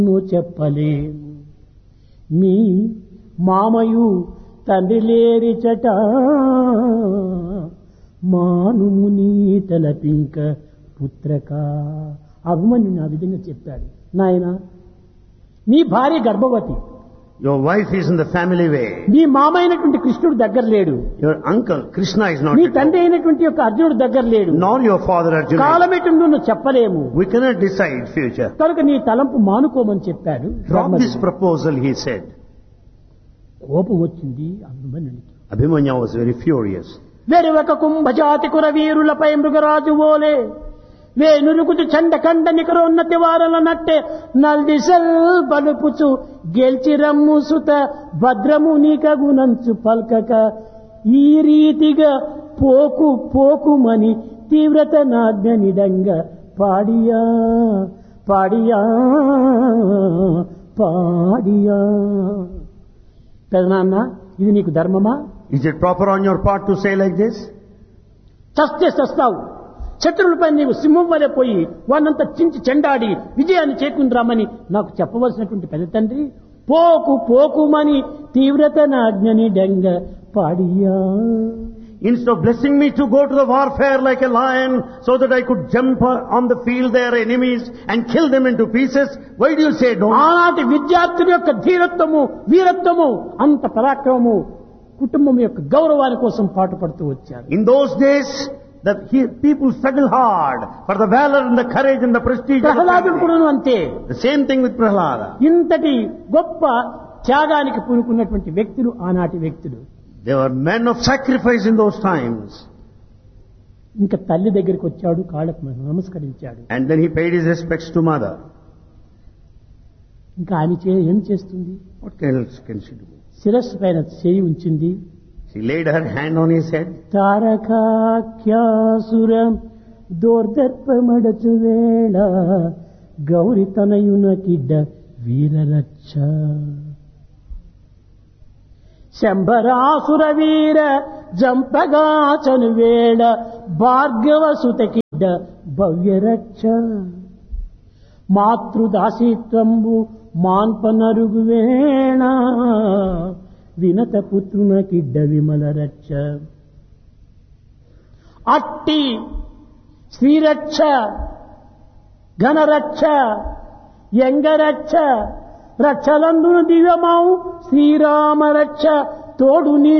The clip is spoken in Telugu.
నువ్వు చెప్పలేము మీ మామయు తండ్రి లేరిచట మానుము నీ తలపింక పుత్రక అభిమన్యుని ఆ విధంగా చెప్పాడు నాయన నీ భార్య గర్భవతి Your wife is in the family way. నీ మామ అయినటువంటి కృష్ణుడు దగ్గర లేడు Your uncle Krishna is not నీ at తండ్రి home. అయినటువంటి యొక్క అర్జునుడు దగ్గర లేడు Nor your father Arjuna. కాలం ఎటుందో నువ్వు చెప్పలేము We cannot decide future. కనుక నీ తలంపు మానుకోమని చెప్పాడు Drop this ధర్మజుడు. proposal, he said. కోపం వచ్చింది అభిమన్యుడికి Abhimanyu was very furious. వెరువక కుంభజాతి కుర వీరులపై మృగరాజు ఓలే వేనురుకుతు చండ కండ నికరోన్నతి వారల నట్టే నల్దిసల్ బలుపుచు గెల్చి రమ్ము సుత భద్రము నీకగునంచు పల్కక ఈ రీతిగా పోకు పోకుమని తీవ్రత నాజ్ఞనిడంగా పాడియా పాడియా పాడియా పెదనాన్న ఇది నీకు ధర్మమా Is it proper on your part to say like this? చస్తే చస్తావు శత్రువులపై నీవు సింహం వలె పోయి వానంతా చించి చెండాడి విజయాన్ని చేకుందిరామని నాకు చెప్పవలసినటువంటి పెద్ద తండ్రి పోకు పోకుమని తీవ్రత నాజ్ఞని డెంగ పాడియా Instead of blessing me to go to the warfare like a lion so that I could jump on the field their enemies and kill them into pieces, why do you say don't? ఆనాటి విద్యార్థుల యొక్క ధీరత్వము వీరత్వము అంత పరాక్రమము కుటుంబం యొక్క గౌరవాని కోసం పాటుపడుతూ వచ్చారు In those days, the he, people struggle hard for the valor and the courage and the prestige of the ప్రహ్లాదుడు family. కూడా అంతే The same thing with Prahlada. ఇంతటి గొప్ప త్యాగానికి పూనుకున్నటువంటి వ్యక్తులు ఆనాటి వ్యక్తులు They were men of sacrifice in those times. ఇంకా తల్లి దగ్గరికి వచ్చాడు కాళ్ళకు నమస్కరించాడు And then he paid his respects to mother. ఇంకా ఆమె చే ఏం చేస్తుంది What else can she do? శిరస్సు పైన చేయి ఉంచింది She laid her hand on his head. తారకాఖ్యాసురం దోర్దర్పమడచు వేళ గౌరి తనయునకిడ్డ వీరరచ్చ శంభరాసుర వీర జంపగాచను వేళ భార్గవ సుతకిడ్డ భవ్యరక్ష మాతృదాసీత్వంబు మాన్పనరుగు వేణ వినత పుత్రునకిడ్డ విమల రక్ష అట్టి శ్రీరక్ష ఘనరక్ష ఎంగరక్ష రక్షలందున దివ్యమావు శ్రీరామ రక్ష తోడు నీ